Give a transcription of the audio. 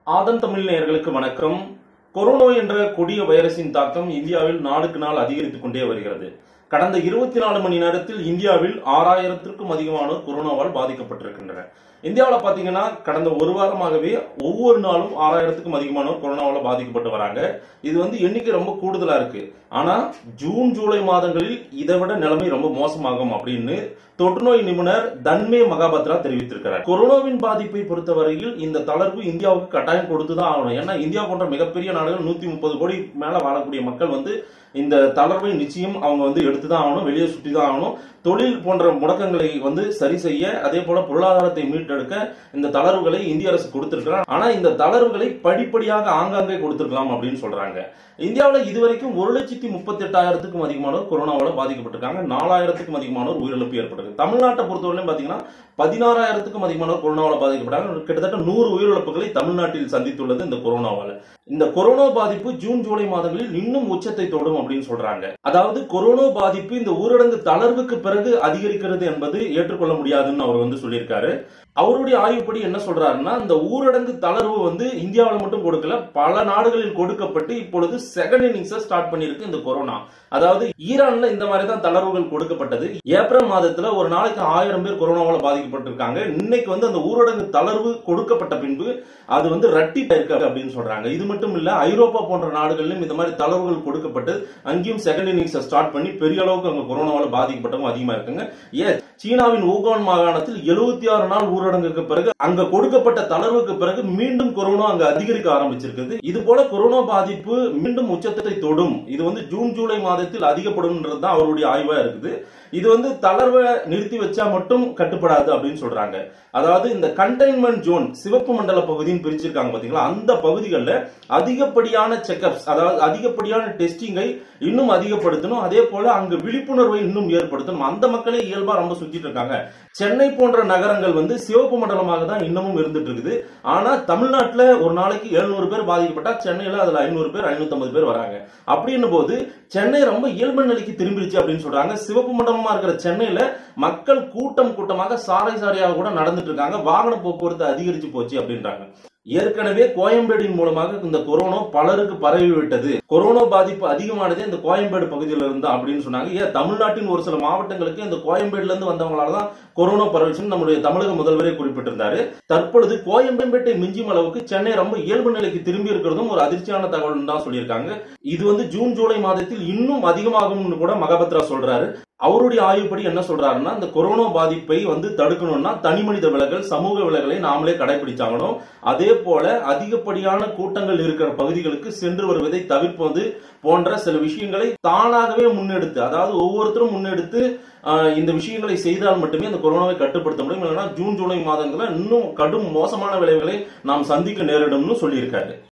ஆதன் தமிழ் நேயர்களுக்கு வணக்கம் கொரோனா என்ற கொடிய வைரஸின் தாக்கம் இந்தியாவில் நாளுக்கு நாள் அதிகரித்துக் கொண்டே வருகிறது கடந்த இருபத்தி நாலு மணி நேரத்தில் இந்தியாவில் ஆறாயிரத்திற்கும் அதிகமானோர் கொரோனாவால் பாதிக்கப்பட்டிருக்கின்றனர் இந்தியாவில் பார்த்தீங்கன்னா கடந்த ஒரு வாரமாகவே ஒவ்வொரு நாளும் ஆறாயிரத்துக்கும் அதிகமானோர் கொரோனாவால் பாதிக்கப்பட்டு வராங்க இது வந்து எண்ணிக்கை ரொம்ப கூடுதலா இருக்கு ஆனா ஜூன் ஜூலை மாதங்களில் இதை விட நிலைமை ரொம்ப மோசமாகும் அப்படின்னு தொற்றுநோய் நிபுணர் தன்மே மகாபத்ரா தெரிவித்திருக்கிறார் கொரோனாவின் பாதிப்பை பொறுத்தவரையில் இந்த தளர்வு இந்தியாவுக்கு கட்டாயம் கொடுத்துதான் ஆகணும் ஏன்னா இந்தியா போன்ற மிகப்பெரிய நாடுகள் நூத்தி முப்பது கோடி மேல வாழக்கூடிய மக்கள் வந்து இந்த தளர்வை நிச்சயம் அவங்க வந்து எடுத்துதான் ஆகணும் வெளியே சுற்றி தான் ஆகணும் தொழில் போன்ற முடக்கங்களை வந்து சரி செய்ய அதே போல பொருளாதாரத்தை மீட்டெடுக்க இந்த தளர்வுகளை இந்திய அரசு கொடுத்திருக்கிறார் ஆனா இந்த தளர்வுகளை படிப்படியாக ஆங்காங்கே கொடுத்திருக்கலாம் அப்படின்னு சொல்றாங்க இந்தியாவில் இதுவரைக்கும் ஒரு லட்சத்தி முப்பத்தி எட்டாயிரத்துக்கும் அதிகமானோர் கொரோனாவால பாதிக்கப்பட்டிருக்காங்க நாலாயிரத்துக்கும் அதிகமானோர் உயிரிழப்பு ஏற்பட்டிருக்கு தமிழ்நாட்டை பொறுத்தவரையிலும் பாத்தீங்கன்னா பதினாறாயிரத்துக்கும் அதிகமானோர் கொரோனாவால பாதிக்கப்பட்டாங்க கிட்டத்தட்ட நூறு உயிரிழப்புகளை தமிழ்நாட்டில் சந்தித்துள்ளது இந்த கொரோனாவால இந்த கொரோனா பாதிப்பு ஜூன் ஜூலை மாதங்களில் இன்னும் உச்சத்தை தொடும் அப்படின்னு சொல்றாங்க அதாவது கொரோனா பாதிப்பு இந்த ஊரடங்கு தளர்வுக்கு பிறகு அதிகரிக்கிறது என்பது ஏற்றுக்கொள்ள முடியாதுன்னு அவர் வந்து சொல்லியிருக்காரு அவருடைய ஆய்வுப்படி என்ன சொல்றாருன்னா இந்த ஊரடங்கு தளர்வு வந்து இந்தியாவில் மட்டும் கொடுக்கல பல நாடுகளில் கொடுக்கப்பட்டு இப்பொழுது செகண்ட் இன்னிங்ஸை ஸ்டார்ட் பண்ணியிருக்கு இந்த கொரோனா அதாவது ஈரான்ல இந்த மாதிரி தான் தளர்வுகள் கொடுக்கப்பட்டது ஏப்ரல் மாதத்துல ஒரு நாளைக்கு ஆயிரம் பேர் கொரோனாவால் பாதிக்கப்பட்டிருக்காங்க இன்னைக்கு வந்து அந்த ஊரடங்கு தளர்வு கொடுக்கப்பட்ட பின்பு அது வந்து ரட்டி இருக்கு அப்படின்னு சொல்றாங்க இது மட்டும் இல்ல ஐரோப்பா போன்ற நாடுகளிலும் இந்த மாதிரி தளர்வுகள் கொடுக்கப்பட்டு அங்கேயும் செகண்ட் இன்னிங்ஸை ஸ்டார்ட் பண்ணி பெரிய அளவுக்கு அங்க கொரோனாவால் பாதிக்கப்பட்டவங்க அதிகமா இருக்குங்க ஏ சீனாவின் ஊகான் மாகாணத்தில் எழுபத்தி ஆறு நாள் ஊரடங்குக்கு பிறகு அங்க கொடுக்கப்பட்ட தளர்வுக்கு பிறகு மீண்டும் கொரோனா அங்க அதிகரிக்க ஆரம்பிச்சிருக்குது இது போல கொரோனா பாதிப்பு மீண்டும் உச்சத்தை தொடும் இது வந்து ஜூன் ஜூலை மாதத்தில் அதிகப்படும்ன்றது தான் அவருடைய ஆய்வா இருக்குது இது வந்து தளர்வை நிறுத்தி வச்சா மட்டும் கட்டுப்படாது அப்படின்னு சொல்றாங்க அதாவது இந்த கண்டெய்ன்மெண்ட் ஜோன் சிவப்பு மண்டல பகுதின்னு பிரிச்சிருக்காங்க பாத்தீங்களா அந்த பகுதிகளில் அதிகப்படியான செக்அப்ஸ் அதாவது அதிகப்படியான டெஸ்டிங்கை இன்னும் அதிகப்படுத்தணும் அதே போல அங்கு விழிப்புணர்வை இன்னும் ஏற்படுத்தணும் அந்த மக்களே இயல்பா ரொம்ப சுத்திட்டு இருக்காங்க சென்னை போன்ற நகரங்கள் வந்து சிவப்பு மண்டலமாக தான் இன்னமும் இருந்துட்டு இருக்குது ஆனா தமிழ்நாட்டுல ஒரு நாளைக்கு எழுநூறு பேர் பாதிக்கப்பட்டா சென்னையில அதுல ஐநூறு பேர் ஐநூத்தி பேர் வராங்க அப்படின்னும் போது சென்னை ரொம்ப இயல்பு நிலைக்கு திரும்பிடுச்சு அப்படின்னு சொல்றாங்க சிவப்பு மண்டலமா இருக்கிற சென்னையில மக்கள் கூட்டம் கூட்டமாக சாலை சாலையாக கூட நடந்துட்டு இருக்காங்க வாகன போக்குவரத்து அதிகரிச்சு போச்சு அப்படின்றாங்க ஏற்கனவே கோயம்பேடின் மூலமாக இந்த கொரோனா பலருக்கு பரவி விட்டது கொரோனா பாதிப்பு அதிகமானதே இந்த கோயம்பேடு பகுதியில் இருந்தா அப்படின்னு சொன்னாங்க ஏன் தமிழ்நாட்டின் ஒரு சில மாவட்டங்களுக்கு இந்த கோயம்பேடுல இருந்து வந்தவங்களால தான் கொரோனா பரவிச்சுன்னு நம்முடைய தமிழக முதல்வரே குறிப்பிட்டிருந்தாரு தற்பொழுது கோயம்பேட்டை மிஞ்சும் அளவுக்கு சென்னை ரொம்ப இயல்பு நிலைக்கு திரும்பி இருக்கிறதும் ஒரு அதிர்ச்சியான தகவல் தான் சொல்லியிருக்காங்க இது வந்து ஜூன் ஜூலை மாதத்தில் இன்னும் அதிகமாகும்னு கூட மகபத்ரா சொல்றாரு அவருடைய ஆய்வுப்படி என்ன சொல்றாருன்னா இந்த கொரோனா பாதிப்பை வந்து தடுக்கணும்னா தனி மனித விலகல் சமூக விலகலை நாமளே கடைபிடிச்சாகணும் அதே போல அதிகப்படியான கூட்டங்கள் இருக்கிற பகுதிகளுக்கு சென்று வருவதை தவிர்ப்பது போன்ற சில விஷயங்களை தானாகவே முன்னெடுத்து அதாவது ஒவ்வொருத்தரும் முன்னெடுத்து இந்த விஷயங்களை செய்தால் மட்டுமே அந்த கொரோனாவை கட்டுப்படுத்த முடியும் இல்லைன்னா ஜூன் ஜூலை மாதங்களில் இன்னும் கடும் மோசமான விளைவுகளை நாம் சந்திக்க நேரிடும்னு சொல்லியிருக்காரு